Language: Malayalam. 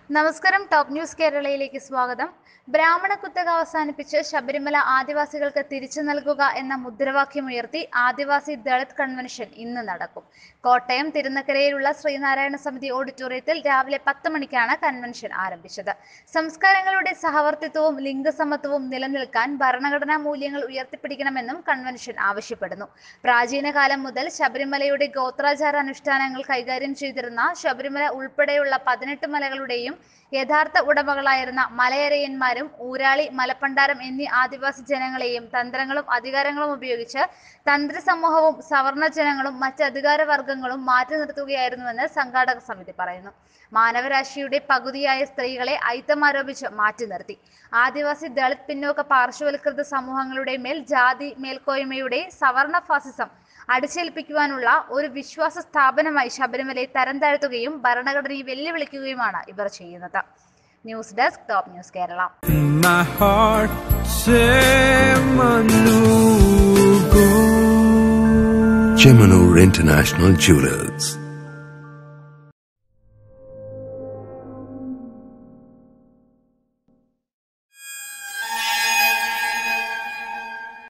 നമസ്കാരം ടോപ്പ് ന്യൂസ് കേരളയിലേക്ക് സ്വാഗതം ബ്രാഹ്മണ കുത്തക അവസാനിപ്പിച്ച് ശബരിമല ആദിവാസികൾക്ക് തിരിച്ചു നൽകുക എന്ന മുദ്രാവാക്യമുയർത്തി ആദിവാസി ദളിത് കൺവെൻഷൻ ഇന്ന് നടക്കും കോട്ടയം തിരുനക്കരയിലുള്ള ശ്രീനാരായണ സമിതി ഓഡിറ്റോറിയത്തിൽ രാവിലെ പത്ത് മണിക്കാണ് കൺവെൻഷൻ ആരംഭിച്ചത് സംസ്കാരങ്ങളുടെ സഹവർത്തിത്വവും ലിംഗസമത്വവും നിലനിൽക്കാൻ ഭരണഘടനാ മൂല്യങ്ങൾ ഉയർത്തിപ്പിടിക്കണമെന്നും കൺവെൻഷൻ ആവശ്യപ്പെടുന്നു പ്രാചീന കാലം മുതൽ ശബരിമലയുടെ ഗോത്രാചാര അനുഷ്ഠാനങ്ങൾ കൈകാര്യം ചെയ്തിരുന്ന ശബരിമല ഉൾപ്പെടെയുള്ള പതിനെട്ട് മലകളുടെയും യഥാർത്ഥ ഉടമകളായിരുന്ന മലയരയന്മാരും ഊരാളി മലപ്പണ്ടാരം എന്നീ ആദിവാസി ജനങ്ങളെയും തന്ത്രങ്ങളും അധികാരങ്ങളും ഉപയോഗിച്ച് തന്ത്രി സമൂഹവും സവർണ ജനങ്ങളും മറ്റ് അധികാരവർഗങ്ങളും മാറ്റി നിർത്തുകയായിരുന്നുവെന്ന് സംഘാടക സമിതി പറയുന്നു മാനവരാശിയുടെ പകുതിയായ സ്ത്രീകളെ അയിത്തം ആരോപിച്ച് മാറ്റി നിർത്തി ആദിവാസി ദളിത് പിന്നോക്ക പാർശ്വവൽകൃത സമൂഹങ്ങളുടെ മേൽ ജാതി മേൽക്കോയ്മയുടെ സവർണ ഫാസിസം അടിച്ചേൽപ്പിക്കുവാനുള്ള ഒരു വിശ്വാസ സ്ഥാപനമായി ശബരിമലയെ തരം താഴ്ത്തുകയും ഭരണഘടനയെ വെല്ലുവിളിക്കുകയുമാണ് ഇവർ ചെയ്യുന്നത് news desk top news Kerala My heart Semanugu. Chemanur International Jewelers.